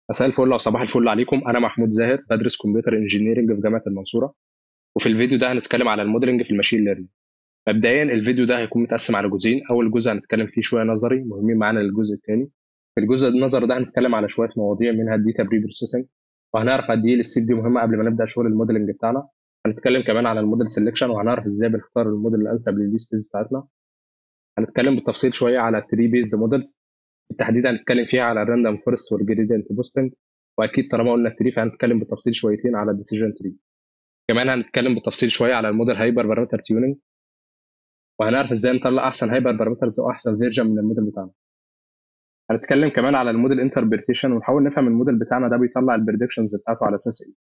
مساء الفل او صباح الفل عليكم انا محمود زاهر بدرس كمبيوتر انجينيرنج في جامعه المنصوره وفي الفيديو ده هنتكلم على الموديلنج في الماشين ليرنينج مبدئيا الفيديو ده هيكون متقسم على جزئين اول جزء هنتكلم فيه شويه نظري مهمين معانا للجزء الثاني في الجزء النظري ده هنتكلم على شويه مواضيع منها الداتا بري بروسيسنج وهنعرف قد ايه الستيب دي مهمه قبل ما نبدا شغل الموديلنج بتاعنا هنتكلم كمان على الموديل سelection وهنعرف ازاي بنختار الموديل الانسب لليوز كيس بتاعتنا هنتكلم بالتفصيل شويه على التري بيزد موديلز بالتحديد هنتكلم فيها على الراندوم فورست والجريدينت بوستنج واكيد طالما قلنا التري فهنتكلم بالتفصيل شويتين على الديسيجن تري كمان هنتكلم بالتفصيل شويه على الموديل هايبر بارامتر تيوننج وهنعرف ازاي نطلع احسن هايبر بارامترز او احسن فيرجن من الموديل بتاعنا هنتكلم كمان على الموديل انتربريتيشن ونحاول نفهم الموديل بتاعنا ده بيطلع البريدكشنز بتاعته على اساس ايه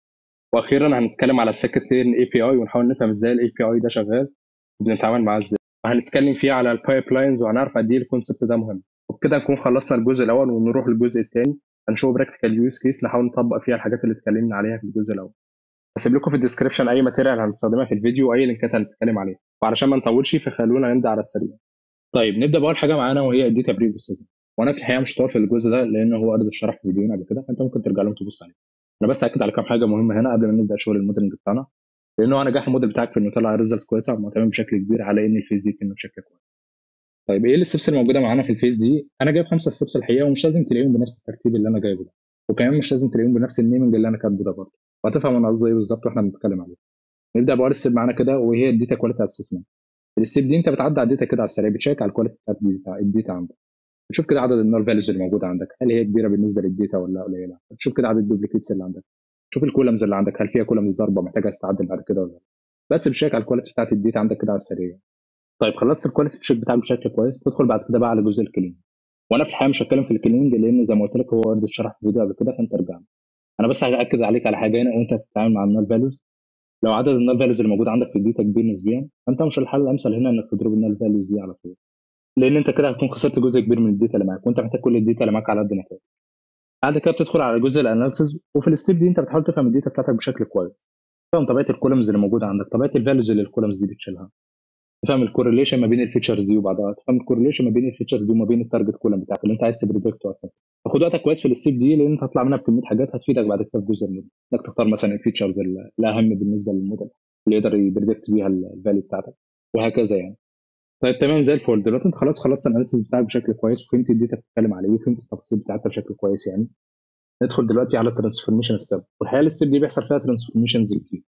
واخيرا هنتكلم على السكتين اي بي اي ونحاول نفهم ازاي الاي بي اي ده شغال وبنتعامل معاه ازاي وهنتكلم فيه على البايب لاينز وهنعرف قد ايه الكونسبت ده مهم وبكده نكون خلصنا الجزء الاول ونروح للجزء الثاني هنشوف براكتيكال يوز كيس نحاول نطبق فيها الحاجات اللي اتكلمنا عليها في الجزء الاول هسيب لكم في الديسكربشن اي ماتيريال هنستخدمها في الفيديو واي لينكات هنتكلم عليها وعلشان ما نطولش فخلونا نبدا على السريع طيب نبدا باول حاجه معانا وهي الداتا بري بروسيسنج وانا في الحقيقه مش طول في الجزء ده لان هو ارض الشرح في فيديوهين قبل كده فانت ممكن ترجع لهم تبص عليه انا بس اكد على كام حاجه مهمه هنا قبل ما نبدا شغل الموديلنج بتاعنا لانه نجاح الموديل بتاعك في انه يطلع ريزلتس كويسه معتمد بشكل كبير على ان الفيز دي تتم بشكل كويس طيب ايه الستبس الموجوده معانا في الفيز دي انا جايب خمسه ستبس الحقيقه ومش لازم تلاقيهم بنفس الترتيب اللي انا جايبه ده وكمان مش لازم تلاقيهم بنفس النيمنج اللي انا كاتبه ده برضه وهتفهم انا قصدي ايه بالظبط واحنا بنتكلم عليه نبدا باول ستيب معانا كده وهي الداتا كواليتي اسسمنت الستيب دي انت بتعدي على الداتا كده على السريع بتشيك على الكواليتي بتاعت الداتا عندك بتشوف كده عدد النول فاليوز اللي موجوده عندك هل هي كبيره بالنسبه للداتا ولا قليله بتشوف كده عدد الدوبليكيتس اللي عندك شوف الكولمز اللي عندك هل فيها كولمز ضربه محتاجه تتعدل بعد كده ولا لا بس بتشيك على الكواليتي بتاعت الداتا عندك كده على السريع طيب خلصت الكواليتي تشيك بتاعك بشكل كويس تدخل بعد كده بقى على جزء الكلينج وانا في الحقيقه مش هتكلم في الكلينج لان زي ما قلت لك هو ورد الشرح في فيديو قبل كده فانت ارجع انا بس هاكد عليك على حاجه هنا وانت بتتعامل مع النال فاليوز لو عدد النال فاليوز اللي موجود عندك في الداتا كبير نسبيا فانت مش الحل الامثل هنا انك تضرب النال فاليوز دي على طول لان انت كده هتكون خسرت جزء كبير من الداتا اللي معاك وانت محتاج كل الداتا اللي معاك على قد ما تقدر بعد كده بتدخل على جزء الاناليسيز وفي الستيب دي انت بتحاول تفهم الداتا بتاعتك بشكل كويس تفهم طبيعه الكولمز اللي موجوده عندك طبيعه الفاليوز اللي الكولمز دي بتشيلها تفهم الكورليشن ما بين الفيتشرز دي وبعضها تفهم الكورليشن ما بين الفيتشرز دي وما بين التارجت كولم بتاعك اللي انت عايز تبريدكته اصلا فخد وقتك كويس في الستيب دي لان انت هتطلع منها بكميه حاجات هتفيدك بعد كده في جزء الموديل انك تختار مثلا الفيتشرز الاهم بالنسبه للموديل اللي يقدر يبريدكت بيها الفاليو بتاعتك وهكذا يعني طيب تمام زي الفل دلوقتي انت خلاص خلصت الاناليسيس بتاعك بشكل كويس وفهمت الداتا بتتكلم على ايه وفهمت التفاصيل بتاعتها بشكل كويس يعني ندخل دلوقتي على الترانسفورميشن ستيب والحقيقه الستيب دي بيحصل فيها ترانسفورميشنز كتير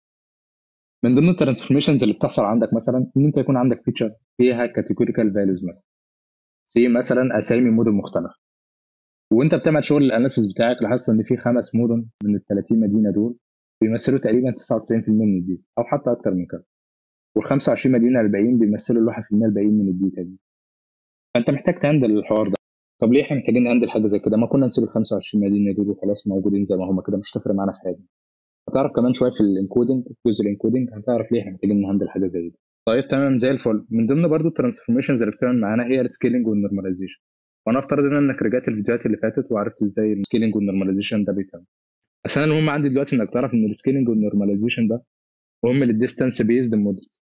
من ضمن الترانسفورميشنز اللي بتحصل عندك مثلا ان انت يكون عندك فيتشر فيها كاتيجوريكال فاليوز مثلا سي مثلا اسامي مدن مختلفه وانت بتعمل شغل الاناليسيس بتاعك لاحظت ان في خمس مدن من ال 30 مدينه دول بيمثلوا تقريبا 99% من الديتا او حتى اكتر من كده وال 25 مدينه الباقيين بيمثلوا ال 1% الباقيين من الداتا دي فانت محتاج تهندل الحوار ده طب ليه احنا محتاجين نهندل حاجه زي كده ما كنا نسيب ال 25 مدينه دول وخلاص موجودين زي ما هم كده مش تفرق معانا في حاجه هتعرف كمان شويه في الانكودنج في جزء الانكودنج هتعرف ليه احنا محتاجين نهندل حاجه زي دي طيب تمام زي الفل من ضمن برضو الترانسفورميشنز اللي بتعمل معانا هي السكيلنج والنورماليزيشن وانا افترض ان انك رجعت الفيديوهات اللي فاتت وعرفت ازاي السكيلنج والنورماليزيشن ده بيتم بس انا المهم عندي دلوقتي انك تعرف ان السكيلنج والنورماليزيشن ده مهم للديستانس بيزد مودلز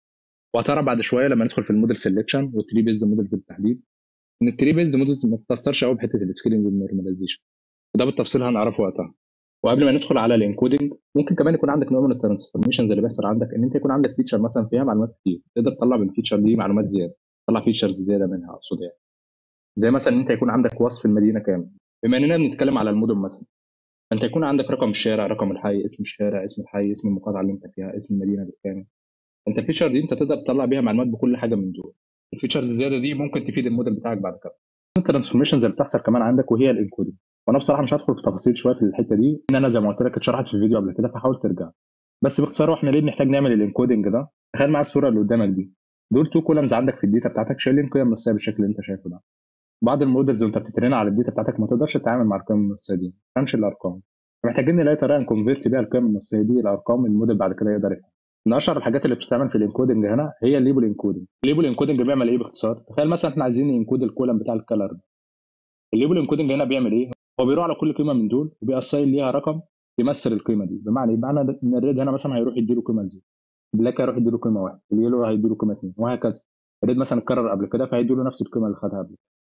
وهتعرف بعد شويه لما ندخل في الموديل سيلكشن والتري بيزد مودلز بالتحديد ان التري بيزد مودلز ما بتتاثرش قوي بحته السكيلنج والنورماليزيشن وده بالتفصيل هنعرفه وقتها وقبل ما ندخل على الانكودنج ممكن كمان يكون عندك نوع من الترانسفورميشنز اللي بيحصل عندك ان انت يكون عندك فيتشر مثلا فيها معلومات كتير تقدر تطلع من الفيتشر دي معلومات زياده تطلع فيتشرز زياده منها اقصد يعني زي مثلا ان انت يكون عندك وصف المدينه كامل بما اننا بنتكلم على المدن مثلا انت يكون عندك رقم الشارع رقم الحي اسم الشارع اسم الحي اسم المقاطعه اللي انت فيها اسم المدينه بالكامل انت الفيتشر دي انت تقدر تطلع بيها معلومات بكل حاجه من دول الفيتشرز الزياده دي ممكن تفيد الموديل بتاعك بعد كده الترانسفورميشنز اللي بتحصل كمان عندك وهي الانكودنج وانا بصراحه مش هدخل في تفاصيل شويه في الحته دي ان انا زي ما قلت لك اتشرحت في الفيديو قبل كده فحاول ترجع بس باختصار احنا ليه بنحتاج نعمل الانكودنج ده تخيل معايا الصوره اللي قدامك دي دول تو كولمز عندك في الداتا بتاعتك شايلين قيم نصيه بالشكل اللي انت شايفه ده بعض المودلز وانت بتترين على الداتا بتاعتك ما تقدرش تتعامل مع القيم النصيه دي ما تفهمش الارقام محتاجين نلاقي طريقه نكونفيرت بيها القيم النصيه دي لارقام الموديل بعد كده يقدر يفهم من اشهر الحاجات اللي بتستعمل في الانكودنج هنا هي الليبل انكودنج الليبل انكودنج بيعمل ايه باختصار تخيل مثلا احنا عايزين ننكود الكولم بتاع الكلر ده الليبل انكودنج هنا بيعمل ايه هو بيروح على كل قيمه من دول وبيأساين ليها رقم يمثل القيمه دي بمعنى ايه بمعنى ان الريد هنا مثلا هيروح يديله قيمه زيرو البلاك هيروح يديله قيمه واحد اليلو هيديله قيمه اثنين وهكذا الريد مثلا اتكرر قبل كده فهيديله نفس القيمه اللي خدها قبل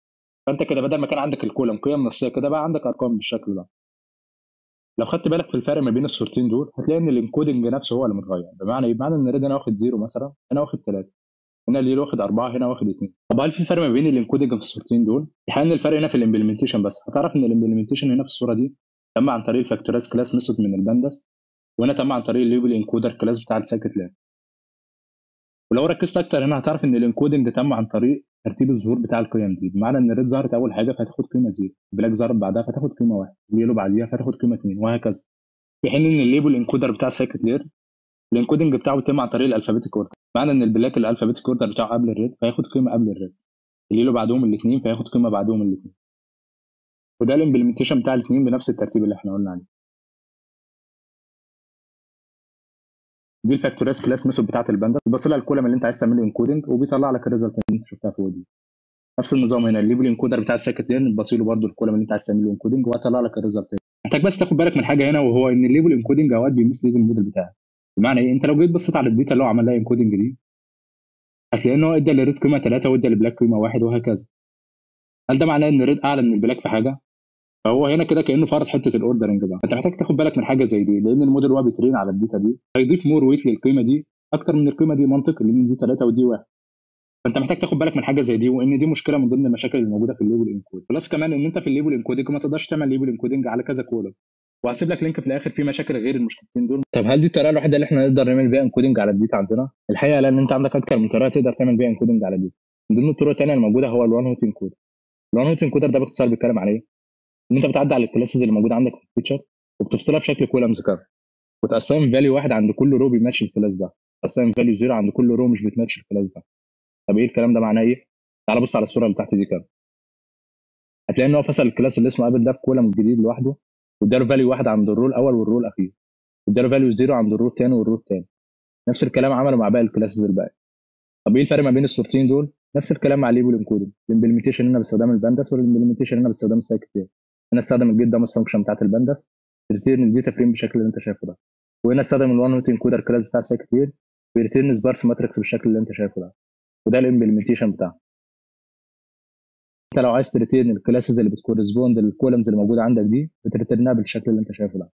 فانت كده بدل ما كان عندك الكولم قيم نصيه كده بقى عندك ارقام بالشكل ده لو خدت بالك في الفرق ما بين الصورتين دول هتلاقي ان الانكودنج نفسه هو اللي متغير بمعنى ايه؟ بمعنى ان ريد هنا واخد زيرو مثلا هنا واخد ثلاثه هنا الليل واخد اربعه هنا واخد اثنين طب هل في فرق ما بين الانكودنج في الصورتين دول؟ الحقيقه ان الفرق هنا في الامبلمنتيشن بس هتعرف ان الامبلمنتيشن هنا في الصوره دي تم عن طريق الفاكتورايز كلاس ميثود من البانداس وهنا تم عن طريق الليبل انكودر كلاس بتاع السايكت لان ولو ركزت اكتر هنا هتعرف ان الانكودنج تم عن طريق ترتيب الظهور بتاع القيم دي بمعنى ان الريد ظهرت اول حاجه فهتاخد قيمه زيرو بلاك ظهرت بعدها فتاخد قيمه واحد اليلو بعديها فتاخد قيمه اثنين وهكذا في حين ان الليبل انكودر بتاع السايكت لير الانكودنج بتاعه بيتم عن طريق الالفابيتيك اوردر معنى ان البلاك الالفابيتيك اوردر بتاعه قبل الريد فياخد قيمه قبل الريد اليلو بعدهم الاثنين فياخد قيمه بعدهم الاثنين وده الامبلمنتيشن بتاع الاثنين بنفس الترتيب اللي احنا قلنا عليه دي الفاكتوريز كلاس ميثود بتاعت الباندا بتبص لها الكولم اللي انت عايز تعمل له انكودنج وبيطلع لك الريزلت اللي انت شفتها فوق دي نفس النظام هنا الليبل انكودر بتاع السايكت ليرن بتبص له برده الكولم اللي انت عايز تعمل له انكودنج وهيطلع لك الريزلت محتاج بس تاخد بالك من حاجه هنا وهو ان الليبل انكودنج اوقات بيمثل الموديل بتاعك بمعنى ايه انت لو جيت بصيت على الداتا اللي هو عمل لها انكودنج دي هتلاقي ان هو ادى لريد قيمه 3 وادى لبلاك قيمه 1 وهكذا هل ده معناه ان ريد اعلى من البلاك في حاجه فهو هنا كده كانه فرض حته الاوردرنج ده انت محتاج تاخد بالك من حاجه زي دي لان الموديل هو بيترين على الداتا دي هيضيف مور ويت للقيمه دي اكتر من القيمه دي منطقي لان دي 3 ودي 1 فانت محتاج تاخد بالك من حاجه زي دي وان دي مشكله من ضمن المشاكل اللي موجوده في الليبل انكود بلس كمان ان انت في الليبل انكودنج ما تقدرش تعمل ليبل انكودنج على كذا كولم وهسيب لك لينك في الاخر فيه مشاكل غير المشكلتين دول طب هل دي الطريقه الوحيده اللي احنا نقدر نعمل بيها انكودنج على الداتا عندنا الحقيقه لان انت عندك اكتر من طريقه تقدر تعمل بيها انكودنج على الداتا من ضمن الطرق الثانيه الموجوده هو الوان هوت انكودر الوان هوت انكودر ده باختصار بيتكلم على ايه ان انت بتعدي على الكلاسز اللي موجوده عندك في الفيتشر وبتفصلها بشكل كولمز كده وتقسم فاليو واحد عند كل رو بيماتش الكلاس ده تقسم فاليو زيرو عند كل رو مش بتماتش الكلاس ده طب ايه الكلام ده معناه ايه تعال بص على الصوره اللي تحت دي كده هتلاقي ان هو فصل الكلاس اللي اسمه ابل ده في كولم جديد لوحده واداله فاليو واحد عند الرو الاول والرو الاخير واداله فاليو زيرو عند الرو الثاني والرو الثاني نفس الكلام عمله مع باقي الكلاسز الباقي طب ايه الفرق ما بين الصورتين دول نفس الكلام مع الليبل انكودنج الامبلمنتيشن هنا باستخدام البانداس والامبلمنتيشن هنا باستخدام السايكت هنا استخدم الجيت دامس فانكشن بتاعت البانداس ريتيرن الداتا فريم بالشكل اللي انت شايفه ده وهنا استخدم الوان هوت انكودر كلاس بتاع السايكتير بيريتيرن سبارس ماتريكس بالشكل اللي انت شايفه ده وده الامبلمنتيشن بتاعه انت لو عايز تريتيرن الكلاسز اللي بتكورسبوند للكولمز اللي موجوده عندك دي بتريتيرنها بالشكل اللي انت شايفه ده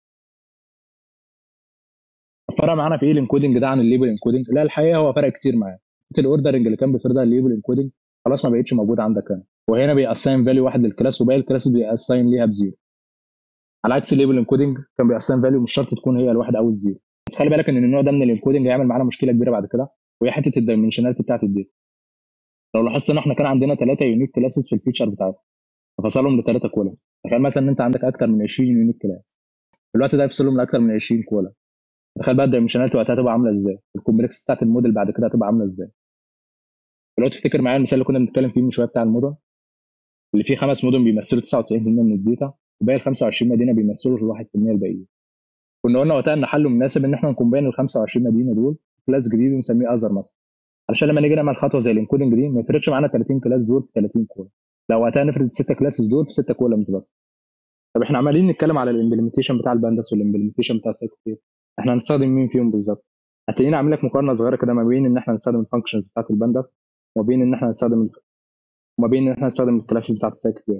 فرق معانا في ايه الانكودنج ده عن الليبل انكودنج لا الحقيقه هو فرق كتير معايا الاوردرنج اللي كان بيفرضها الليبل انكودنج خلاص ما بقتش موجوده عندك هنا وهنا بيأساين فاليو واحد للكلاس وباقي الكلاس بيأساين ليها بزيرو على عكس الليبل انكودنج كان بيأساين فاليو مش شرط تكون هي الواحد او الزيرو بس خلي بالك ان النوع ده من الانكودنج هيعمل معانا مشكله كبيره بعد كده وهي حته الدايمنشناليتي بتاعت الداتا لو لاحظت ان احنا كان عندنا ثلاثه يونيك كلاسز في الفيتشر بتاعتنا ففصلهم لثلاثه كولم تخيل مثلا ان انت عندك اكتر من 20 يونيك كلاس في الوقت ده يفصلهم لاكتر من 20 كولم تخيل بقى الدايمنشناليتي وقتها هتبقى عامله ازاي الكومبلكس بتاعت الموديل بعد كده هتبقى عامله ازاي لو تفتكر معايا المثال اللي كنا بنتكلم فيه من شويه بتاع المدن اللي فيه خمس مدن بيمثلوا 99% من الداتا وباقي ال 25 مدينه بيمثلوا ال 1% الباقيين كنا قلنا وقتها ان حله مناسب ان احنا نكومبين ال 25 مدينه دول كلاس جديد ونسميه اذر مثلا علشان لما نيجي نعمل خطوه زي الانكودنج دي ما يفرقش معانا 30 كلاس دول في 30 كولم لو وقتها نفرض الستة كلاسز دول في 6 كولمز بس طب احنا عمالين نتكلم على الامبلمنتيشن بتاع البانداس والامبلمنتيشن بتاع السايكل احنا هنستخدم مين فيهم بالظبط هتلاقيني عامل لك مقارنه صغيره كده ما بين ان احنا نستخدم الفانكشنز بتاعت البانداس وما بين ان احنا نستخدم الف... وما بين ان احنا نستخدم الكلاسز بتاعت السايكل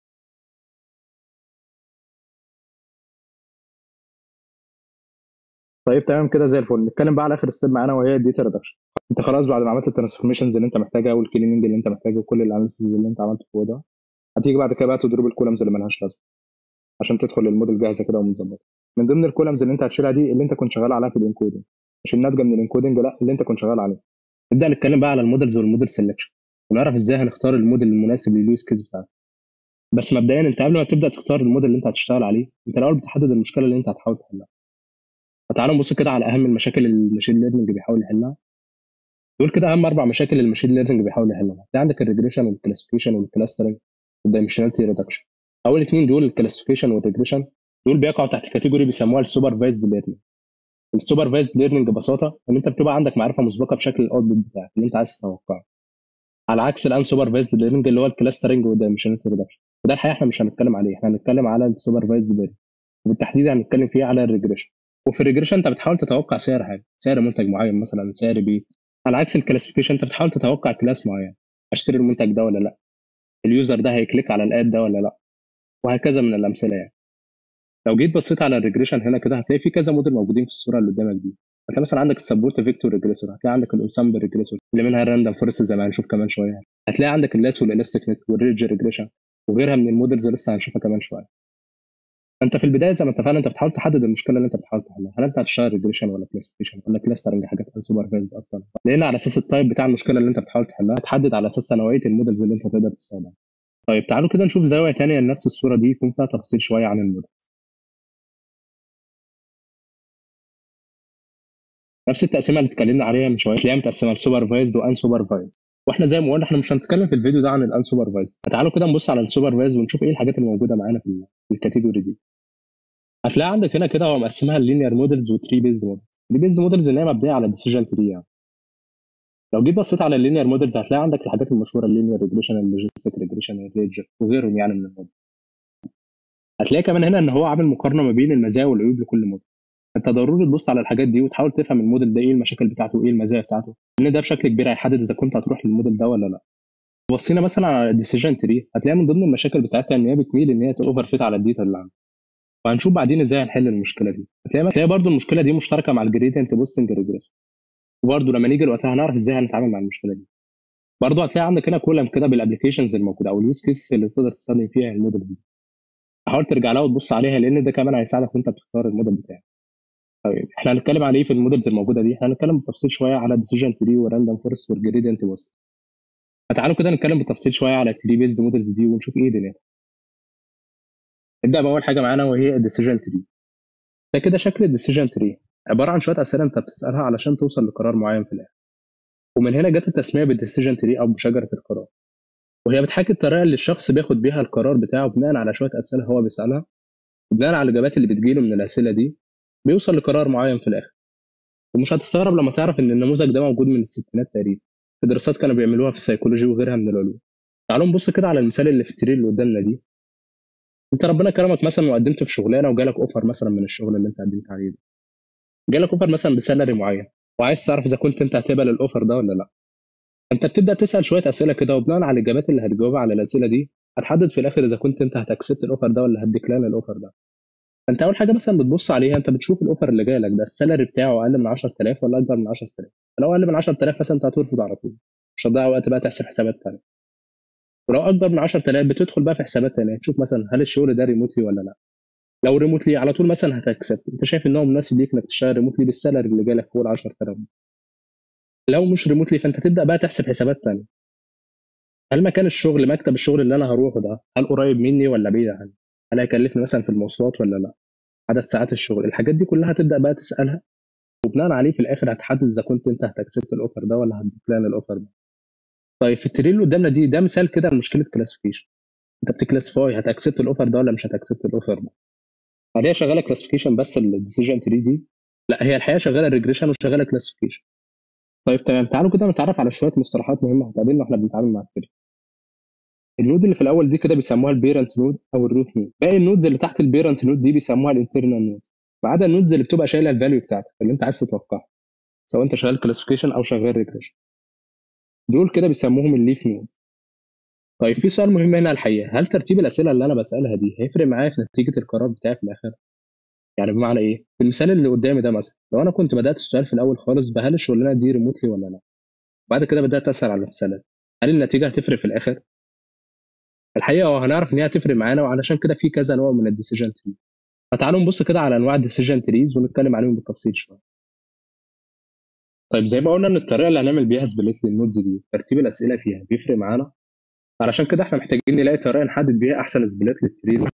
طيب تمام كده زي الفل نتكلم بقى على اخر ستيب معانا وهي الداتا ريدكشن انت خلاص بعد ما عملت الترانسفورميشنز اللي انت محتاجها والكليننج اللي انت محتاجه وكل الاناليسيز اللي انت عملته فوق ده هتيجي بعد كده بقى تضرب الكولمز اللي ملهاش لازمه عشان تدخل الموديل جاهزه كده ومتظبطه من ضمن الكولمز اللي انت هتشيلها دي اللي انت كنت شغال عليها في الانكودنج مش الناتجه من الانكودنج لا اللي انت كنت شغال عليه نبدا نتكلم بقى على المودلز والموديل سelection ونعرف ازاي هنختار الموديل المناسب لليوز كيس بتاعك بس مبدئيا انت قبل ما تبدا تختار الموديل اللي انت هتشتغل عليه انت الاول بتحدد المشكله اللي انت هتحاول تحلها فتعالوا نبص كده على اهم المشاكل اللي الماشين ليرنينج بيحاول يحلها دول كده اهم اربع مشاكل الماشين ليرنينج بيحاول يحلها في عندك الريجريشن والكلاسيفيكيشن والكلاسترنج والدايمنشناليتي ريدكشن اول اثنين دول الكلاسيفيكيشن والريجريشن دول بيقعوا تحت كاتيجوري بيسموها السوبرفايزد ليرنينج السوبرفايزد ليرنينج ببساطه ان انت بتبقى عندك معرفه مسبقه بشكل الاوتبوت بتاعك اللي انت عايز تتوقعه على عكس الان سوبرفايزد ليرنينج اللي هو الكلاسترنج والدايمنشناليتي ريدكشن وده الحقيقه احنا مش هنتكلم عليه احنا هنتكلم على السوبرفايزد ليرنينج وبالتحديد هنتكلم فيه على الريجريشن وفي الريجريشن انت بتحاول تتوقع سعر حاجه سعر منتج معين مثلا سعر بيت على عكس الكلاسيفيكيشن انت بتحاول تتوقع كلاس معين اشتري المنتج ده ولا لا اليوزر ده هيكليك على الاد ده ولا لا وهكذا من الامثله يعني لو جيت بصيت على الريجريشن هنا كده هتلاقي في كذا موديل موجودين في الصوره اللي قدامك دي هتلاقي مثلا عندك السبورت فيكتور ريجريسور هتلاقي عندك الانسامبل ريجريسور اللي منها الراندوم فورست زي ما هنشوف كمان شويه هتلاقي عندك اللاس والالاستيك نت والريدج ريجريشن وغيرها من المودلز لسه هنشوفها كمان شويه انت في البدايه زي ما اتفقنا انت بتحاول تحدد المشكله اللي انت بتحاول تحلها هل انت هتشتغل ريجريشن ولا كلاسيفيكيشن ولا كلاسترنج حاجات انسوبرفايزد اصلا لان على اساس التايب بتاع المشكله اللي انت بتحاول تحلها هتحدد على اساس نوعيه المودلز اللي انت تقدر تستخدمها طيب تعالوا كده نشوف زاويه ثانيه لنفس الصوره دي يكون فيها تفاصيل شويه عن الموديل نفس التقسيمه اللي اتكلمنا عليها من شويه تلاقيها متقسمه لسوبرفايزد وان سوبرفايزد واحنا زي ما قلنا احنا مش هنتكلم في الفيديو ده عن الان سوبرفايزد فتعالوا كده نبص على السوبرفايزد ونشوف ايه الحاجات اللي موجوده معانا في الكاتيجوري دي هتلاقي عندك هنا كده هو مقسمها لينير مودلز وتري بيزد مودلز تري بيزد مودلز اللي هي مبنيه على ديسيجن تري يعني لو جيت بصيت على اللينير مودلز هتلاقي عندك الحاجات المشهوره اللينير ريجريشن اللوجيستيك ريجريشن الريجر وغيرهم يعني من المودلز هتلاقي كمان هنا ان هو عامل مقارنه ما بين المزايا والعيوب لكل موديل انت ضروري تبص على الحاجات دي وتحاول تفهم الموديل ده ايه المشاكل بتاعته وايه المزايا بتاعته لان ده بشكل كبير هيحدد اذا كنت هتروح للموديل ده ولا لا بصينا مثلا على الديسيجن تري هتلاقي من ضمن المشاكل بتاعتها ان هي بتميل ان هي اوفر فيت على الداتا اللي عندك وهنشوف بعدين ازاي هنحل المشكله دي هتلاقي هتلاقي برضه المشكله دي مشتركه مع الجريدينت بوستنج ريجريس وبرضه لما نيجي لوقتها هنعرف ازاي هنتعامل مع المشكله دي برضه هتلاقي عندك هنا كولم كده بالابلكيشنز الموجوده او اليوز كيسز اللي تقدر تستخدم فيها المودلز دي حاول ترجع لها وتبص عليها لان ده كمان هيساعدك وانت بتختار الموديل بتاعك طيب احنا هنتكلم على ايه في المودلز الموجوده دي احنا هنتكلم بالتفصيل شويه على ديسيجن تري وراندوم فورست والجريدينت بوست فتعالوا كده نتكلم بالتفصيل شويه على التري بيزد مودلز دي ونشوف ايه دنيتها نبدا باول حاجه معانا وهي الديسيجن تري ده كده شكل الديسيجن تري عباره عن شويه اسئله انت بتسالها علشان توصل لقرار معين في الاخر ومن هنا جت التسميه بالديسيجن تري او بشجره القرار وهي بتحكي الطريقه اللي الشخص بياخد بيها القرار بتاعه بناء على شويه اسئله هو بيسالها وبناء على الاجابات اللي بتجيله من الاسئله دي بيوصل لقرار معين في الاخر ومش هتستغرب لما تعرف ان النموذج ده موجود من الستينات تقريبا في دراسات كانوا بيعملوها في السيكولوجي وغيرها من العلوم تعالوا نبص كده على المثال اللي في التري اللي قدامنا دي انت ربنا كرمك مثلا وقدمت في شغلانه وجالك اوفر مثلا من الشغل اللي انت قدمت عليه ده جالك اوفر مثلا بسالري معين وعايز تعرف اذا كنت انت هتقبل الاوفر ده ولا لا انت بتبدا تسال شويه اسئله كده وبناء على الاجابات اللي هتجاوبها على الاسئله دي هتحدد في الاخر اذا كنت انت هتكسبت الاوفر ده ولا هتديكلان الاوفر ده انت اول حاجه مثلا بتبص عليها انت بتشوف الاوفر اللي جاي لك ده السالري بتاعه اقل من 10000 ولا اكبر من 10000 لو اقل من 10000 مثلا انت هترفض على طول مش هتضيع وقت بقى تحسب حسابات ثانيه ولو اكبر من 10000 بتدخل بقى في حسابات ثانيه تشوف مثلا هل الشغل ده ريموتلي ولا لا لو ريموتلي على طول مثلا هتكسبت انت شايف ان هو مناسب ليك انك تشتغل ريموتلي بالسالري اللي جالك فوق ال 10000 لو مش ريموتلي فانت تبدا بقى تحسب حسابات ثانيه هل مكان الشغل مكتب الشغل اللي انا هروحه ده هل قريب مني ولا بعيد عني هل هيكلفني مثلا في المواصلات ولا لا عدد ساعات الشغل الحاجات دي كلها هتبدا بقى تسالها وبناء عليه في الاخر هتحدد اذا كنت انت هتكسبت الاوفر ده ولا هتديكلان الاوفر ده طيب في التريل اللي قدامنا دي ده مثال كده لمشكله كلاسيفيكيشن انت بتكلاسيفاي هتاكسبت الاوفر ده ولا مش هتاكسبت الاوفر ده هل هي شغاله كلاسيفيكيشن بس الديسيجن تري دي لا هي الحقيقه شغاله ريجريشن وشغاله كلاسيفيكيشن طيب تمام تعالوا كده نتعرف على شويه مصطلحات مهمه هتقابلنا واحنا بنتعامل مع التري النود اللي في الاول دي كده بيسموها البيرنت نود او الروت نود باقي النودز اللي تحت البيرنت نود دي بيسموها الانترنال نود ما عدا النودز اللي بتبقى شايله الفاليو بتاعتك اللي انت عايز تتوقعها سواء انت شغال كلاسيفيكيشن او شغال ريجريشن دول كده بيسموهم الليف نود طيب في سؤال مهم هنا الحقيقه هل ترتيب الاسئله اللي انا بسالها دي هيفرق معايا في نتيجه القرار بتاعي في الاخر يعني بمعنى ايه في المثال اللي قدامي ده مثلا لو انا كنت بدات السؤال في الاول خالص بهل الشغلانه دي ريموتلي ولا لا بعد كده بدات اسال على السالري هل النتيجه هتفرق في الاخر الحقيقه هو هنعرف ان هي هتفرق معانا وعلشان كده في كذا نوع من الديسيجن تري فتعالوا نبص كده على انواع الديسيجن تريز ونتكلم عليهم بالتفصيل شويه طيب زي ما قلنا ان الطريقه اللي هنعمل بيها سبليت للنودز دي ترتيب الاسئله فيها بيفرق معانا علشان كده احنا محتاجين نلاقي طريقه نحدد بيها احسن سبليت للتري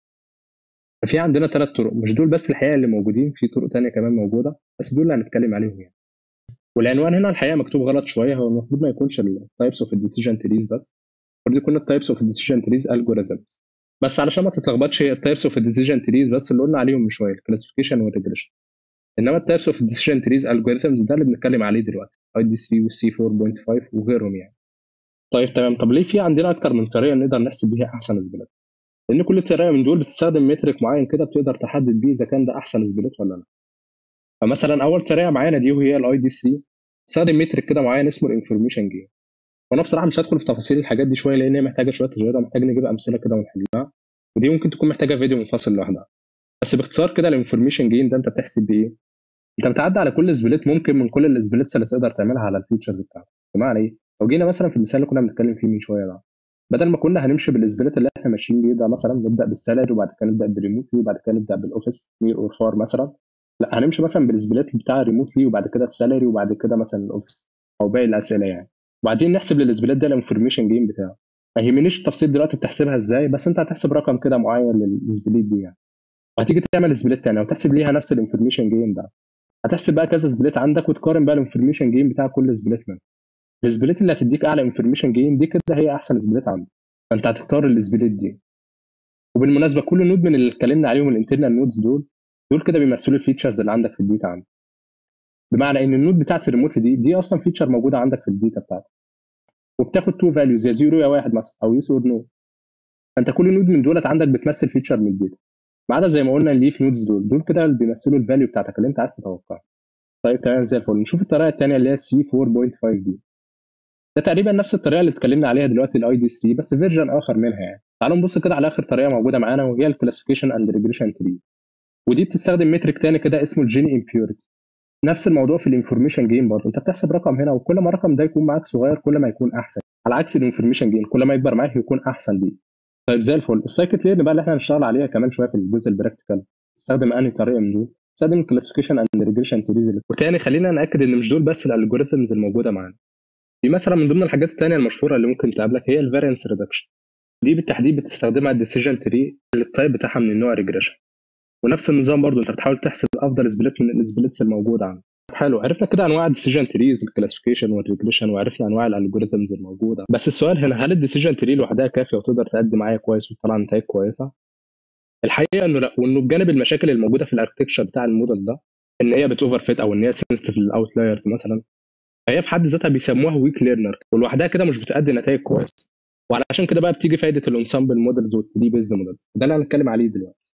ففي عندنا ثلاث طرق مش دول بس الحقيقه اللي موجودين في طرق تانية كمان موجوده بس دول اللي هنتكلم عليهم يعني والعنوان هنا الحقيقه مكتوب غلط شويه هو المفروض ما يكونش التايبس اوف الديسيجن تريز بس المفروض يكون التايبس اوف الديسيجن تريز الجوريزمز بس علشان ما تتلخبطش هي التايبس اوف الديسيجن تريز بس اللي قلنا عليهم من شويه الكلاسيفيكيشن والريجريشن انما التايبس اوف الديسيجن تريز الجوريزمز ده اللي بنتكلم عليه دلوقتي اي دي 3 والسي 4.5 وغيرهم يعني طيب تمام طب ليه في عندنا اكتر من طريقه نقدر نحسب بيها احسن سبليت لان كل طريقه من دول بتستخدم مترك معين كده بتقدر تحدد بيه اذا كان ده احسن سبليت ولا لا فمثلا اول طريقه معانا دي وهي الاي دي 3 بتستخدم مترك كده معين اسمه الانفورميشن جين وانا بصراحه مش هدخل في تفاصيل الحاجات دي شويه لان هي محتاجه شويه رياضه محتاج نجيب امثله كده ونحلها ودي ممكن تكون محتاجه فيديو منفصل لوحدها بس باختصار كده الانفورميشن جين ده انت بتحسب بايه؟ انت بتعدي على كل سبليت ممكن من كل السبليتس اللي تقدر تعملها على الفيتشرز بتاعتك بمعنى ايه؟ لو جينا مثلا في المثال اللي كنا بنتكلم فيه من شويه ده بدل ما كنا هنمشي بالسبليت اللي احنا ماشيين بيه ده مثلا نبدا بالسالري وبعد كده نبدا بالريموتلي وبعد كده نبدا بالاوفيس نير اور فار مثلا لا هنمشي مثلا بالسبليت بتاع الريموتلي وبعد كده السالري وبعد كده مثلا الاوفيس او باقي الاسئله يعني وبعدين نحسب للسبليت ده الانفورميشن جيم بتاعه ما يهمنيش التفصيل دلوقتي بتحسبها ازاي بس انت هتحسب رقم كده معين للسبليت دي يعني وهتيجي تعمل سبليت تاني وتحسب ليها نفس الانفورميشن جيم ده هتحسب بقى كذا سبليت عندك وتقارن بقى الانفورميشن جيم بتاع كل سبليت منهم السبليت اللي هتديك اعلى انفورميشن جيم دي كده هي احسن سبليت عندك فانت هتختار السبليت دي وبالمناسبه كل نود من اللي اتكلمنا عليهم الانترنال نودز دول دول كده بيمثلوا الفيتشرز اللي عندك في الداتا عندك بمعنى ان النود بتاعت الريموت دي دي اصلا فيتشر موجوده عندك في الداتا بتاعتك وبتاخد تو فاليوز يا زيرو يا واحد مثلا او يس اور نو فانت كل نود من دولت عندك بتمثل فيتشر من الداتا ما عدا زي ما قلنا الليف نودز دول دول كده اللي بيمثلوا الفاليو بتاعتك اللي انت عايز تتوقعها طيب تمام زي الفل نشوف الطريقه الثانيه اللي هي سي 4.5 دي ده تقريبا نفس الطريقه اللي اتكلمنا عليها دلوقتي الاي دي 3 بس فيرجن اخر منها يعني تعالوا نبص كده على اخر طريقه موجوده معانا وهي الكلاسيفيكيشن اند ريجريشن تري ودي بتستخدم مترك تاني كده اسمه الجيني امبيورتي نفس الموضوع في الانفورميشن جيم برضه انت بتحسب رقم هنا وكل ما الرقم ده يكون معاك صغير كل ما يكون احسن على عكس الانفورميشن جيم كل ما يكبر معاك يكون احسن ليه طيب زي الفل السايكت ليرن بقى اللي احنا هنشتغل عليها كمان شويه في الجزء البراكتيكال تستخدم انهي طريقه من دول تستخدم الكلاسيفيكيشن اند ريجريشن تريز وتاني خلينا ناكد ان مش دول بس الالجوريثمز الموجوده معانا في مثلا من ضمن الحاجات الثانيه المشهوره اللي ممكن تقابلك هي الفارينس ريدكشن دي بالتحديد بتستخدمها الديسيجن تري اللي التايب بتاعها من النوع ريجريشن ونفس النظام برضو انت بتحاول تحسب افضل سبليت من السبليتس الموجوده عندك حلو عرفنا كده انواع الديسيجن تريز الكلاسيفيكيشن والريجريشن وعرفنا انواع الالجوريثمز الموجوده بس السؤال هنا هل الديسيجن تري لوحدها كافيه وتقدر تقدم معايا كويس وتطلع نتائج كويسه الحقيقه انه لا وانه بجانب المشاكل الموجوده في الاركتكشر بتاع الموديل ده ان هي بتوفر فيت او ان هي سنسيتيف للاوتلايرز مثلا فهي في حد ذاتها بيسموها ويك ليرنر ولوحدها كده مش بتأدي نتائج كويس وعلشان كده بقى بتيجي فايده الانسامبل مودلز والتري بيزد مودلز ده اللي انا هنتكلم عليه دلوقتي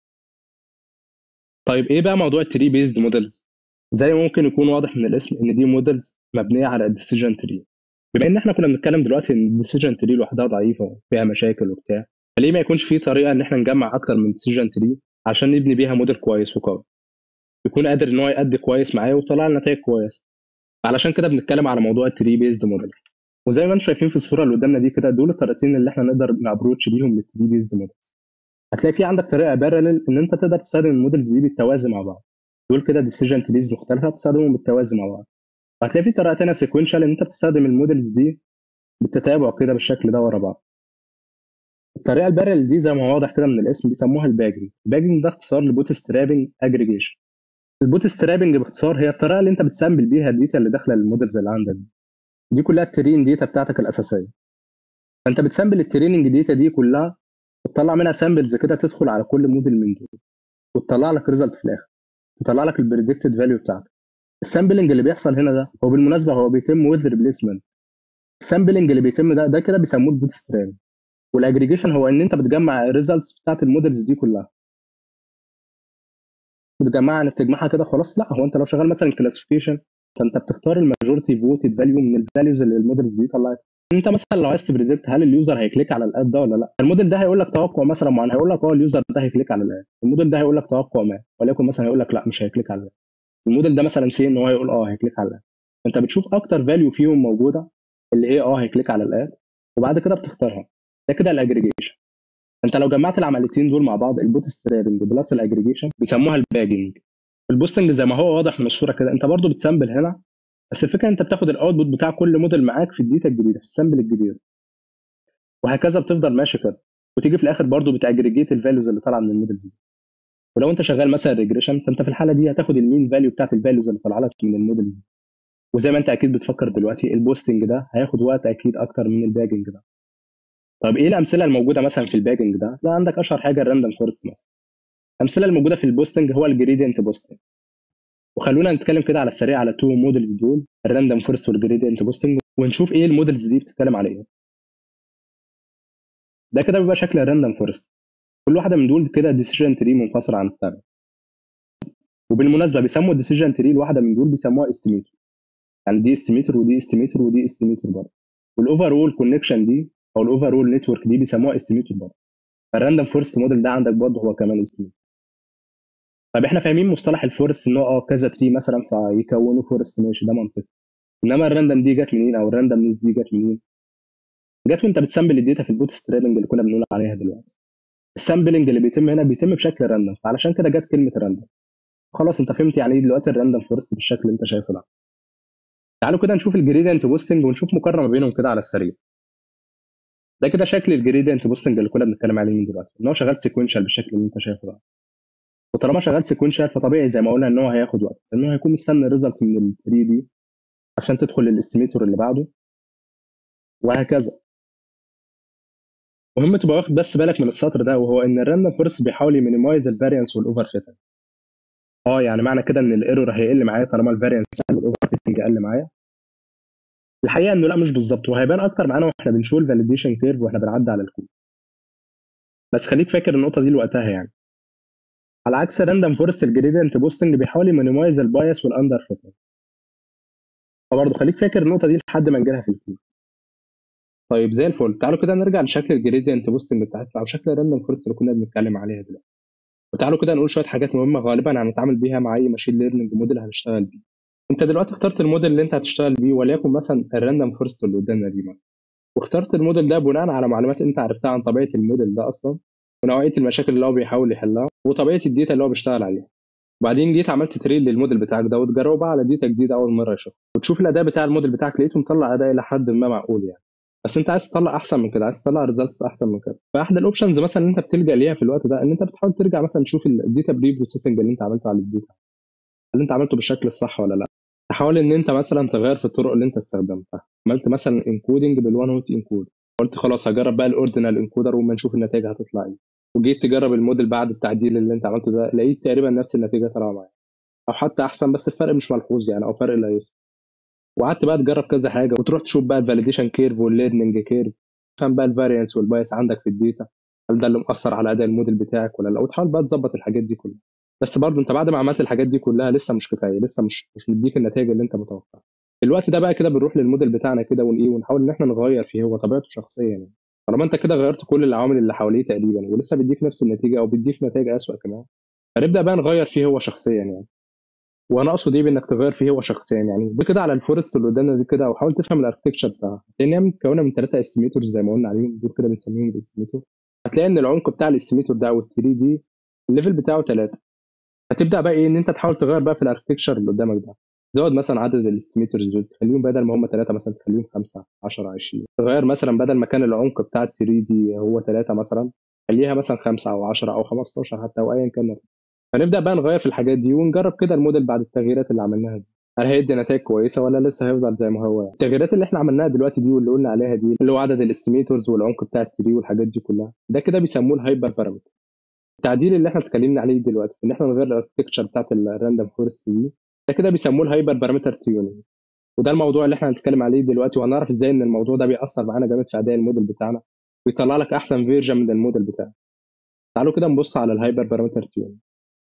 طيب ايه بقى موضوع التري بيزد مودلز زي ما ممكن يكون واضح من الاسم ان دي مودلز مبنيه على الديسيجن تري بما ان احنا كنا بنتكلم دلوقتي ان الديسيجن تري لوحدها ضعيفه وفيها مشاكل وبتاع فليه ما يكونش في طريقه ان احنا نجمع اكتر من ديسيجن تري عشان نبني بيها موديل كويس وقوي يكون قادر ان هو يأدي كويس معايا ويطلع لنا نتائج كويسه علشان كده بنتكلم على موضوع التري بيزد مودلز وزي ما انتم شايفين في الصوره اللي قدامنا دي كده دول الطريقتين اللي احنا نقدر نابروتش بيهم للتري بيزد مودلز هتلاقي في عندك طريقه بارلل ان انت تقدر تستخدم المودلز دي بالتوازي مع بعض دول كده ديسيجن تريز مختلفه بتستخدمهم بالتوازي مع بعض وهتلاقي في طريقه ثانيه سيكونشال ان انت بتستخدم المودلز دي بالتتابع كده بالشكل ده ورا بعض الطريقه البارل دي زي ما هو واضح كده من الاسم بيسموها الباجنج الباجنج ده اختصار لبوت سترابنج اجريجيشن البوت سترابنج باختصار هي الطريقه اللي انت بتسامبل بيها الداتا اللي داخله المودلز اللي عندك دي كلها الترين داتا بتاعتك الاساسيه فانت بتسامبل التريننج داتا دي كلها وتطلع منها سامبلز كده تدخل على كل موديل من دول وتطلع لك ريزلت في الاخر تطلع لك البريدكتد فاليو بتاعتك السامبلنج اللي بيحصل هنا ده هو بالمناسبه هو بيتم وذ ريبليسمنت السامبلنج اللي بيتم ده ده كده بيسموه البوت ستراب والاجريجيشن هو ان انت بتجمع الريزلتس بتاعت المودلز دي كلها بتجمعها يعني بتجمعها كده خلاص لا هو انت لو شغال مثلا كلاسيفيكيشن فانت بتختار الماجورتي فوتد فاليو من الفاليوز اللي المودلز دي طلعت انت مثلا لو عايز تبريدكت هل اليوزر هيكليك على الاد ده ولا لا الموديل ده هيقول لك توقع مثلا معين هيقول لك اه اليوزر ده هيكليك على الاد الموديل ده هيقول لك توقع ما وليكن مثلا هيقول لك لا مش هيكليك على الاد الموديل ده مثلا سي ان هو هيقول اه هيكليك على الاد انت بتشوف اكتر فاليو فيهم موجوده اللي ايه اه هيكليك على الاد وبعد كده بتختارها ده كده الاجريجيشن انت لو جمعت العمليتين دول مع بعض البوت سترابنج بلس الاجريجيشن بيسموها الباجنج البوستنج زي ما هو واضح من الصوره كده انت برضو بتسامبل هنا بس الفكره انت بتاخد الاوتبوت بتاع كل موديل معاك في الداتا الجديده في السامبل الجديد وهكذا بتفضل ماشي كده وتيجي في الاخر برضو بتاجريجيت الفاليوز اللي طالعه من المودلز دي ولو انت شغال مثلا ريجريشن فانت في الحاله دي هتاخد المين فاليو بتاعت الفاليوز اللي طالعه لك من المودلز دي وزي ما انت اكيد بتفكر دلوقتي البوستنج ده هياخد وقت اكيد اكتر من الباجنج ده طب ايه الامثله الموجوده مثلا في الباجنج ده لا عندك اشهر حاجه الراندوم فورست مثلا الامثله الموجوده في البوستنج هو الجريدينت بوستنج وخلونا نتكلم كده على السريع على تو مودلز دول الراندوم فورست والجريدينت بوستنج ونشوف ايه المودلز دي بتتكلم على ايه ده كده بيبقى شكل الراندوم فورست كل واحده من دول كده ديسيجن تري منفصل عن الثانيه وبالمناسبه بيسموا الديسيجن تري الواحده من دول بيسموها استيميتر يعني دي استيميتر ودي استيميتر ودي استيميتر برضه والاوفر اول كونكشن دي او الاوفر اول نتورك دي بيسموها استيميتور برضه فالراندوم فورست موديل ده عندك برضه هو كمان استيميتور طب احنا فاهمين مصطلح الفورست ان هو اه كذا تري مثلا فيكونوا فورست ماشي ده منطقي انما الراندوم دي جت منين او الراندوم نيز دي جت منين جت وانت بتسامبل الداتا في البوت سترابنج اللي كنا بنقول عليها دلوقتي السامبلنج اللي بيتم هنا بيتم بشكل راندوم فعلشان كده جت كلمه راندوم خلاص انت فهمت يعني ايه دلوقتي الراندوم فورست بالشكل اللي انت شايفه ده تعالوا كده نشوف الجريدينت بوستنج ونشوف مقارنه ما بينهم كده على السريع ده كده شكل الجريدينت بوستنج اللي كنا بنتكلم عليه من دلوقتي ان هو شغال سيكونشال بالشكل اللي انت شايفه ده وطالما شغال سيكونشال فطبيعي زي ما قلنا ان هو هياخد وقت لانه هيكون مستني الريزلت من ال 3 دي عشان تدخل للاستيميتور اللي بعده وهكذا مهم تبقى واخد بس بالك من السطر ده وهو ان الراندوم فورس بيحاول يمينيمايز الفاريانس والاوفر فيتنج اه يعني معنى كده ان الايرور هيقل معايا طالما الفاريانس والاوفر فيتنج قل معايا الحقيقه انه لا مش بالظبط وهيبان اكتر معانا واحنا بنشوف الفاليديشن كيرف واحنا بنعدي على الكود بس خليك فاكر النقطه دي لوقتها يعني على عكس الراندوم فورست الجريدينت بوستنج بيحاول يمينيمايز البايس والاندر فيتنج فبرضه خليك فاكر النقطه دي لحد ما نجيلها في الكود طيب زي الفل تعالوا كده نرجع لشكل الجريدينت بوستنج بتاعتنا او شكل الراندوم فورست اللي كنا بنتكلم عليها دلوقتي وتعالوا كده نقول شويه حاجات مهمه غالبا هنتعامل بيها مع اي ماشين ليرنينج موديل هنشتغل بيه انت دلوقتي اخترت الموديل اللي انت هتشتغل بيه وليكن مثلا الراندوم فورست اللي قدامنا دي مثلا واخترت الموديل ده بناء على معلومات انت عرفتها عن طبيعه الموديل ده اصلا ونوعيه المشاكل اللي هو بيحاول يحلها وطبيعه الداتا اللي هو بيشتغل عليها وبعدين جيت عملت تريل للموديل بتاعك ده وتجربه بقى على داتا جديده اول مره يشوفها وتشوف الاداء بتاع الموديل بتاعك لقيته مطلع اداء الى حد ما معقول يعني بس انت عايز تطلع احسن من كده عايز تطلع ريزلتس احسن من كده فاحد الاوبشنز مثلا اللي انت بتلجا ليها في الوقت ده ان انت بتحاول ترجع مثلا تشوف الداتا بري بروسيسنج اللي انت عملته على الداتا هل انت عملته بالشكل الصح ولا لا تحاول ان انت مثلا تغير في الطرق اللي انت استخدمتها عملت مثلا انكودنج بالوان هوت انكود قلت خلاص هجرب بقى الاوردينال انكودر وما نشوف النتائج هتطلع ايه وجيت تجرب الموديل بعد التعديل اللي انت عملته ده لقيت تقريبا نفس النتيجه طالعه معاك او حتى احسن بس الفرق مش ملحوظ يعني او فرق لا يذكر وقعدت بقى تجرب كذا حاجه وتروح تشوف بقى الفاليديشن كيرف والليرنينج كيرف تفهم بقى الفاريانس والبايس عندك في الداتا هل ده اللي مأثر على اداء الموديل بتاعك ولا لا وتحاول بقى تظبط الحاجات دي كلها بس برضه انت بعد ما عملت الحاجات دي كلها لسه مش كفايه لسه مش مش مديك النتائج اللي انت متوقعها في الوقت ده بقى كده بنروح للموديل بتاعنا كده ون ونحاول ان احنا نغير فيه هو طبيعته شخصيا يعني طالما انت كده غيرت كل العوامل اللي حواليه تقريبا ولسه بيديك نفس النتيجه او بيديك نتائج اسوء كمان فنبدا بقى نغير فيه هو شخصيا يعني وانا اقصد ايه بانك تغير فيه هو شخصيا يعني بص كده على الفورست اللي قدامنا دي كده وحاول تفهم الاركتكشر بتاعها لان هي متكونه من ثلاثه استيميتورز زي ما قلنا عليهم دول كده بنسميهم الاستيميتور هتلاقي ان العمق بتاع الاستيميتور ده او ال 3 دي الليفل بتاعه ثلاثه هتبدا بقى ايه ان انت تحاول تغير بقى في الاركتكشر اللي قدامك ده زود مثلا عدد الاستيميتورز دول تخليهم بدل ما هم ثلاثه مثلا تخليهم خمسه 10 20 تغير مثلا بدل ما كان العمق بتاع ال 3 دي هو ثلاثه مثلا خليها مثلا خمسه او 10 او 15 حتى او ايا كان فنبدا بقى نغير في الحاجات دي ونجرب كده الموديل بعد التغييرات اللي عملناها دي هل هيدي نتائج كويسه ولا لسه هيفضل زي ما هو التغييرات اللي احنا عملناها دلوقتي دي واللي قلنا عليها دي اللي هو عدد الاستيميتورز والعمق بتاع التري والحاجات دي كلها ده كده بيسموه الهايبر بارامتر التعديل اللي احنا اتكلمنا عليه دلوقتي ان احنا نغير الاركتكتشر بتاعت الراندوم فورست دي ده كده بيسموه الهايبر بارامتر تيونينج وده الموضوع اللي احنا هنتكلم عليه دلوقتي وهنعرف ازاي ان الموضوع ده بيأثر معانا جامد في اداء الموديل بتاعنا ويطلع لك احسن فيرجن من الموديل بتاعك تعالوا كده نبص على الهايبر بارامتر تيونينج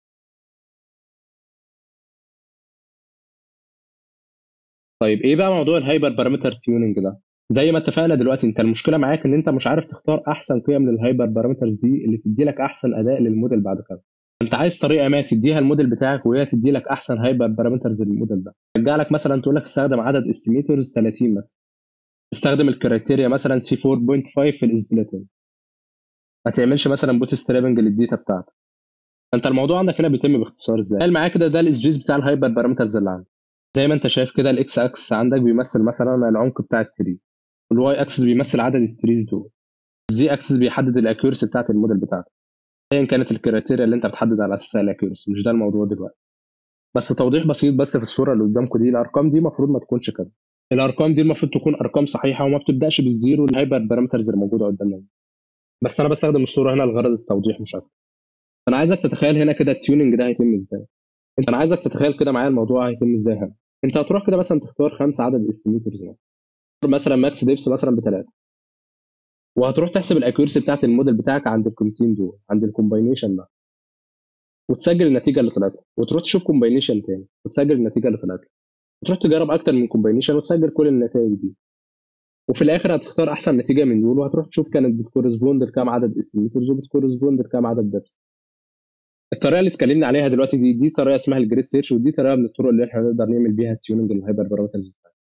طيب ايه بقى موضوع الهايبر بارامتر تيوننج ده زي ما اتفقنا دلوقتي انت المشكله معاك ان انت مش عارف تختار احسن قيم للهايبر بارامترز دي اللي تدي لك احسن اداء للموديل بعد كده انت عايز طريقه ما تديها الموديل بتاعك وهي تدي لك احسن هايبر بارامترز للموديل ده ترجع لك مثلا تقول لك استخدم عدد استيميتورز 30 مثلا استخدم الكرايتيريا مثلا سي 4.5 في الاسبليتنج ما تعملش مثلا بوت سترابنج للداتا بتاعتك انت الموضوع عندك هنا بيتم باختصار ازاي قال معايا كده ده الاس بتاع الهايبر بارامترز اللي عندك زي ما انت شايف كده الاكس اكس عندك بيمثل مثلا العمق بتاع التري والواي اكسس بيمثل عدد التريز دول الزي اكسس بيحدد الاكيورسي بتاعت الموديل بتاعتك ايا كانت الكريتيريا اللي انت بتحدد على اساسها الاكيورسي مش ده الموضوع دلوقتي بس توضيح بسيط بس في الصوره اللي قدامكم دي الارقام دي المفروض ما تكونش كده الارقام دي المفروض تكون ارقام صحيحه وما بتبداش بالزيرو الهايبر بارامترز اللي موجوده قدامنا بس انا بستخدم الصوره هنا لغرض التوضيح مش اكتر انا عايزك تتخيل هنا كده التيوننج ده هيتم ازاي انت انا عايزك تتخيل كده معايا الموضوع هيتم ازاي هنا انت هتروح كده مثلا تختار خمسه عدد استيميتورز مثلا ماكس ديبس مثلا بثلاثه وهتروح تحسب الاكيورسي بتاعت الموديل بتاعك عند القيمتين دول عند الكومباينيشن ده وتسجل النتيجه اللي طلعت وتروح تشوف كومباينيشن تاني وتسجل النتيجه اللي طلعت وتروح تجرب اكتر من كومباينيشن وتسجل كل النتائج دي وفي الاخر هتختار احسن نتيجه من دول وهتروح تشوف كانت بتكورسبوند لكام عدد استيميتورز وبتكورسبوند لكام عدد دبس الطريقه اللي اتكلمنا عليها دلوقتي دي دي طريقه اسمها الجريد سيرش ودي طريقه من الطرق اللي احنا نقدر نعمل بيها التيوننج للهايبر بارامترز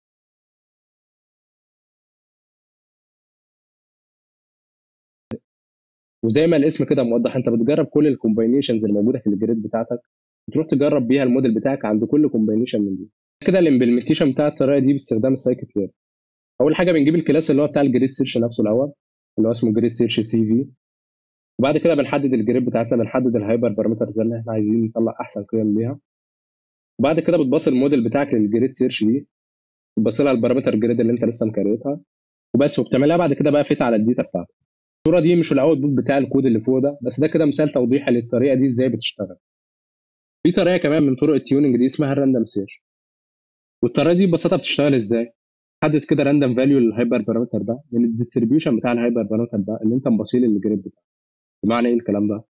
وزي ما الاسم كده موضح انت بتجرب كل الكومباينيشنز اللي موجوده في الجريد بتاعتك وتروح تجرب بيها الموديل بتاعك عند كل كومباينيشن من دي كده الامبلمنتيشن بتاع الطريقه دي باستخدام السايكت لير اول حاجه بنجيب الكلاس اللي هو بتاع الجريد سيرش نفسه الاول اللي هو اسمه جريد سيرش سي في وبعد كده بنحدد الجريد بتاعتنا بنحدد الهايبر بارامترز اللي احنا عايزين نطلع احسن قيم ليها وبعد كده بتباص الموديل بتاعك للجريد سيرش دي بتبص لها البارامتر جريد اللي انت لسه مكريتها وبس وبتعملها بعد كده بقى فيت على الداتا بتاعتك الصوره دي مش الاوت بوت بتاع الكود اللي فوق ده بس ده كده مثال توضيحي للطريقه دي ازاي بتشتغل في طريقه كمان من طرق التيوننج دي اسمها الراندوم سيرش والطريقه دي ببساطه بتشتغل ازاي حدد كده راندوم فاليو للهايبر بارامتر ده من الديستريبيوشن بتاع الهايبر بارامتر ده اللي انت مبصيه للجريد بتاعه بمعنى ايه الكلام ده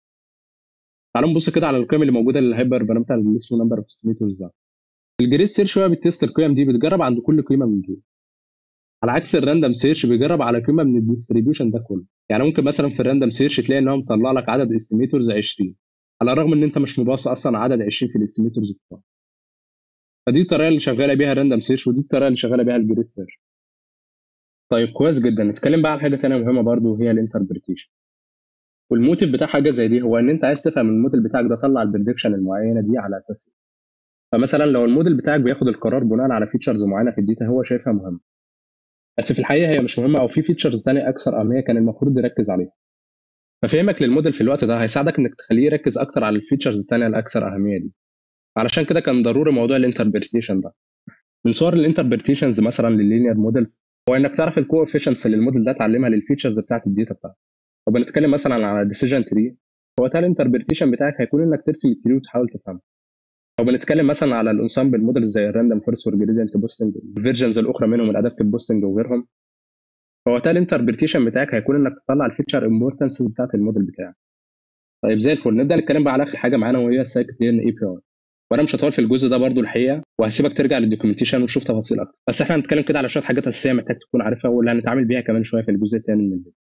تعالوا نبص كده على القيم اللي موجوده للهايبر بارامتر اللي اسمه نمبر اوف استيميتورز ده الجريد سيرش بقى بتست القيم دي بتجرب عند كل قيمه من دول على عكس الراندوم سيرش بيجرب على قيمه من الديستريبيوشن ده كله يعني ممكن مثلا في الراندوم سيرش تلاقي ان هو مطلع لك عدد استيميتورز 20 على الرغم ان انت مش مباص اصلا عدد 20 في الاستيميتورز بتاعه فدي الطريقه اللي شغاله بيها الراندوم سيرش ودي الطريقه اللي شغاله بيها الجريد سيرش طيب كويس جدا نتكلم بقى عن حاجه ثانيه مهمه برضو وهي الانتربريتيشن والموتيف بتاع حاجه زي دي هو ان انت عايز تفهم الموديل بتاعك ده طلع البريدكشن المعينه دي على اساس ايه فمثلا لو الموديل بتاعك بياخد القرار بناء على فيتشرز معينه في الداتا هو شايفها مهمه بس في الحقيقه هي مش مهمه او في فيتشرز ثانيه اكثر اهميه كان المفروض يركز عليها ففهمك للموديل في الوقت ده هيساعدك انك تخليه يركز اكتر على الفيتشرز الثانيه الاكثر اهميه دي علشان كده كان ضروري موضوع الانتربريتيشن ده من صور الانتربريتيشنز مثلا لللينير موديلز هو انك تعرف الكوفيشنتس اللي الموديل ده اتعلمها للفيتشرز بتاعت الداتا بتاعته وبنتكلم مثلا على ديسيجن تري هو ده الانتربريتيشن بتاعك هيكون انك ترسم التري وتحاول تفهمه لو بنتكلم مثلا على الانسامبل موديلز زي الراندوم فورس والجريدينت بوستنج الفيرجنز الاخرى منهم الادابتيف بوستنج وغيرهم فهو ده الانتربريتيشن بتاعك هيكون انك تطلع الفيتشر امبورتنسز بتاعت الموديل بتاعك طيب زي الفل نبدا نتكلم بقى على اخر حاجه معانا وهي السايكت ليرن اي بي اي وانا مش هطول في الجزء ده برضو الحقيقه وهسيبك ترجع للدوكيومنتيشن وتشوف تفاصيل اكتر بس احنا هنتكلم كده على شويه حاجات اساسيه محتاج تكون عارفها واللي هنتعامل بيها كمان شويه في الجزء الثاني من الفيديو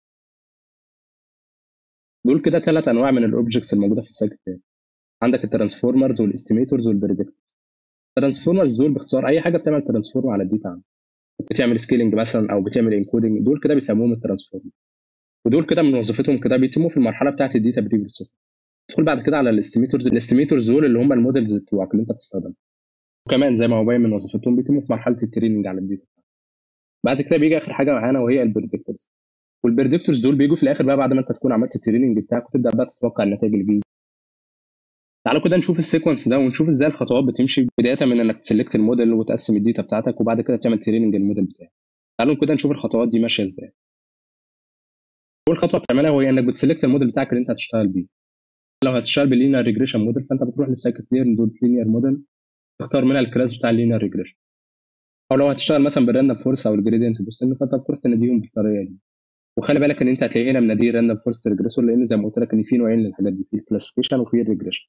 دول كده ثلاث انواع من الاوبجكتس الموجوده في السايكل ليرن عندك الترانسفورمرز والاستيميتورز والبريدكتورز الترانسفورمرز دول باختصار اي حاجه بتعمل ترانسفورم على الداتا عندك بتعمل سكيلنج مثلا او بتعمل انكودنج دول كده بيسموهم الترانسفورمر ودول كده من وظيفتهم كده بيتموا في المرحله بتاعت الداتا بري بروسيس تدخل بعد كده على الاستيميتورز الاستيميتورز دول اللي هم المودلز بتوعك اللي انت بتستخدمها وكمان زي ما هو باين من وظيفتهم بيتموا في مرحله التريننج على الداتا بعد كده بيجي اخر حاجه معانا وهي البريدكتورز والبريدكتورز دول بيجوا في الاخر بقى بعد ما انت تكون عملت التريننج بتاعك وتبدا بقى تتوقع النتائج اللي بيه تعالوا كده نشوف السيكونس ده ونشوف ازاي الخطوات بتمشي بدايه من انك تسلكت الموديل وتقسم الداتا بتاعتك وبعد كده تعمل تريننج الموديل بتاعك تعالوا كده نشوف الخطوات دي ماشيه ازاي اول خطوه بتعملها وهي انك بتسلكت الموديل بتاعك اللي انت هتشتغل بيه لو هتشتغل باللينير ريجريشن موديل فانت بتروح للسايكت ليرن دوت لينير موديل تختار منها الكلاس بتاع اللينير ريجريشن او لو هتشتغل مثلا بالراندوم فورس او الجريدينت بوستنج فانت بتروح تناديهم بالطريقه دي وخلي بالك ان انت هتلاقي هنا مناديه راندوم فورس ريجريسور لان زي ما قلت لك ان في نوعين للحاجات دي في الكلاسيفيكيشن وفي الريجريشن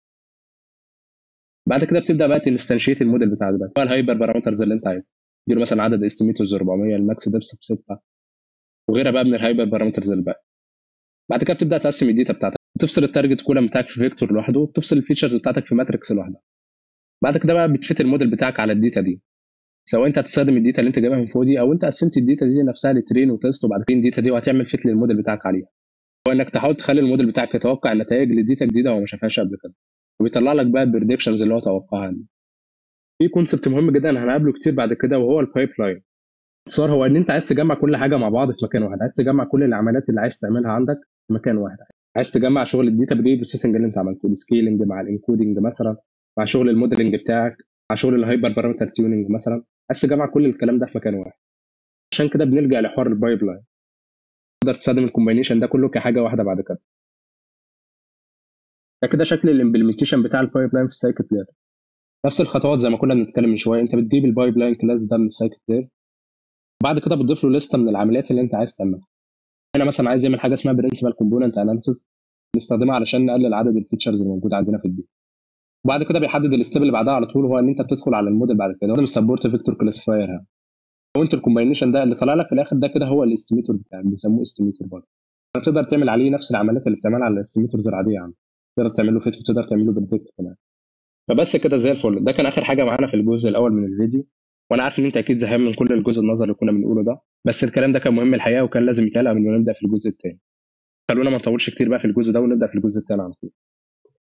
بعد كده بتبدا بقى تنستنشيت الموديل بتاعك ده بقى الهايبر بارامترز اللي انت عايزها اديله مثلا عدد استيميتورز 400 الماكس دبس بسته وغيرها بقى من الهايبر بارامترز الباقي بعد كده بتبدا تقسم الداتا بتاعتك وتفصل التارجت كولم بتاعك في فيكتور لوحده وتفصل الفيتشرز بتاعتك في ماتريكس لوحدها بعد كده بقى بتفت الموديل بتاعك على الداتا دي سواء انت هتستخدم الداتا اللي انت جايبها من فوق دي او انت قسمت الداتا دي نفسها لترين وتست وبعد كده الداتا دي وهتعمل فيت للموديل بتاعك عليها وانك تحاول تخلي الموديل بتاعك يتوقع النتائج للداتا جديده هو ما شافهاش قبل كده وبيطلع لك بقى البريدكشنز اللي هو توقعها دي في كونسبت مهم جدا هنقابله كتير بعد كده وهو البايب لاين باختصار هو ان انت عايز تجمع كل حاجه مع بعض في مكان واحد عايز تجمع كل العمليات اللي عايز تعملها عندك في مكان واحد عايز تجمع شغل الداتا بري بروسيسنج اللي انت عملته السكيلنج مع الانكودنج مثلا مع شغل الموديلنج بتاعك مع شغل الهايبر بارامتر تيوننج مثلا عايز تجمع كل الكلام ده في مكان واحد عشان كده بنلجا لحوار البايب لاين تقدر تستخدم الكومبينيشن ده كله كحاجه واحده بعد كده ده كده شكل الامبلمنتيشن بتاع البايب لاين في السايكت لير نفس الخطوات زي ما كنا بنتكلم من شويه انت بتجيب البايب لاين كلاس ده من السايكت لير بعد كده بتضيف له لسته من العمليات اللي انت عايز تعملها هنا مثلا عايز يعمل حاجه اسمها برنسبل كومبوننت اناليسيس نستخدمها علشان نقلل عدد الفيتشرز الموجوده عندنا في الداتا وبعد كده بيحدد الستيب اللي بعدها على طول هو ان انت بتدخل على الموديل بعد كده لازم سبورت فيكتور كلاسيفاير وانت الكومباينيشن ده اللي طلع لك في الاخر ده كده هو الاستيميتور بتاعك بيسموه استيميتور برضه تقدر تعمل عليه نفس العمليات اللي بتعملها على الاستيميتورز العاديه يعني تقدر تعمل له فيت وتقدر تعمل له بريدكت كمان فبس كده زي الفل ده كان اخر حاجه معانا في الجزء الاول من الفيديو وانا عارف ان انت اكيد زهقان من كل الجزء النظري اللي كنا بنقوله ده بس الكلام ده كان مهم الحقيقه وكان لازم يتقال قبل ما نبدا في الجزء الثاني خلونا ما نطولش كتير بقى في الجزء ده ونبدا في الجزء الثاني على طول